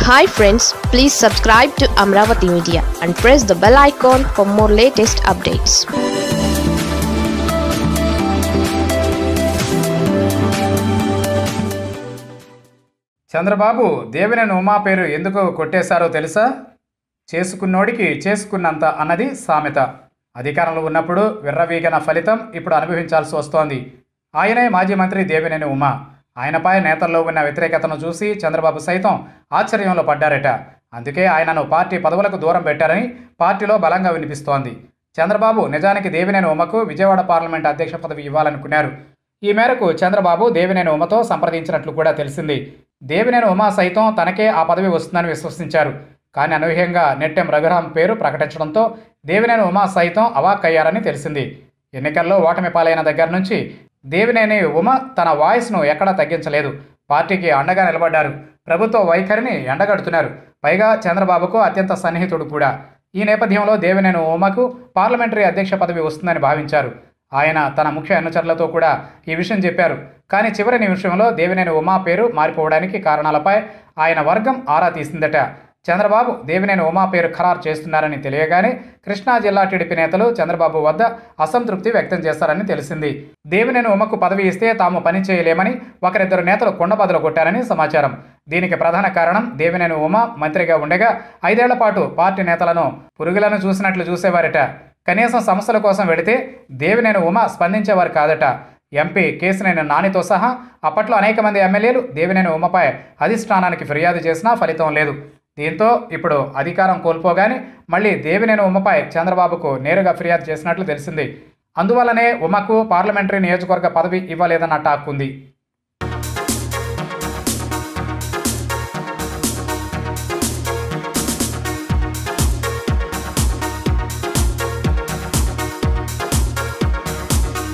hi friends please subscribe to Amaravati media and press the bell icon for more latest updates Chandrababu Devineni Uma పేరు ఎందుకు కొట్టేశారో తెలుసా చేసుకున్నోడికి చేసుకున్నంత అన్నది సామెత అధికారంలో ఉన్నప్పుడు విర్రవీగన ఫలితం ఇప్పుడు అనుభవించాల్సి వస్తోంది ఆయనే మాజీ మంత్రి దేవినేని ఉమా ఆయనపై నేతల్లో ఉన్న వ్యతిరేకతను చూసి చంద్రబాబు సైతం ఆశ్చర్యంలో పడ్డారట అందుకే ఆయనను పార్టీ పదవులకు దూరం పెట్టారని పార్టీలో బలంగా వినిపిస్తోంది చంద్రబాబు నిజానికి దేవినేని ఉమకు విజయవాడ పార్లమెంట్ అధ్యక్ష పదవి ఇవ్వాలనుకున్నారు ఈ మేరకు చంద్రబాబు దేవినేని ఉమతో సంప్రదించినట్లు కూడా తెలిసింది దేవినేని ఉమా సైతం తనకే ఆ పదవి వస్తుందని విశ్వసించారు కానీ అనూహ్యంగా నెట్టెం రఘురాం పేరు ప్రకటించడంతో దేవినేని ఉమా సైతం అవాక్కయ్యారని తెలిసింది ఎన్నికల్లో ఓటమి పాలైన దగ్గర నుంచి దేవినేని ఉమ తన వాయిస్ను ఎక్కడా తగ్గించలేదు పార్టీకి అండగా నిలబడ్డారు ప్రభుత్వ వైఖరిని ఎండగడుతున్నారు పైగా చంద్రబాబుకు అత్యంత సన్నిహితుడు కూడా ఈ నేపథ్యంలో దేవినేని ఉమకు పార్లమెంటరీ అధ్యక్ష పదవి వస్తుందని భావించారు ఆయన తన ముఖ్య అనుచరులతో కూడా ఈ విషయం చెప్పారు కానీ చివరి నిమిషంలో దేవినేని ఉమా పేరు మారిపోవడానికి కారణాలపై ఆయన వర్గం ఆరా తీసిందట చంద్రబాబు దేవినేని ఉమా పేరు ఖరారు చేస్తున్నారని తెలియగానే కృష్ణా జిల్లా టీడీపీ నేతలు చంద్రబాబు వద్ద అసంతృప్తి వ్యక్తం చేస్తారని తెలిసింది దేవినేని ఉమకు పదవి ఇస్తే తాము పని చేయలేమని ఒకరిద్దరు నేతలు కొండబదలు కొట్టారని సమాచారం దీనికి ప్రధాన కారణం దేవినేని ఉమ మంత్రిగా ఉండగా ఐదేళ్ల పాటు పార్టీ నేతలను పురుగులను చూసినట్లు చూసేవారట కనీసం సమస్యల కోసం వెడితే దేవినేని ఉమ స్పందించేవారు కాదట ఎంపీ కేసినేని నానితో సహా అప్పట్లో అనేక మంది ఎమ్మెల్యేలు దేవినేని ఉమపై అధిష్టానానికి ఫిర్యాదు చేసినా ఫలితం లేదు దీంతో ఇప్పుడు అధికారం కోల్పోగానే మళ్ళీ దేవినేని ఉమపై చంద్రబాబుకు నేరుగా ఫిర్యాదు చేసినట్లు తెలిసింది అందువల్లనే ఉమకు పార్లమెంటరీ నియోజకవర్గ పదవి ఇవ్వలేదన్న టాక్ ఉంది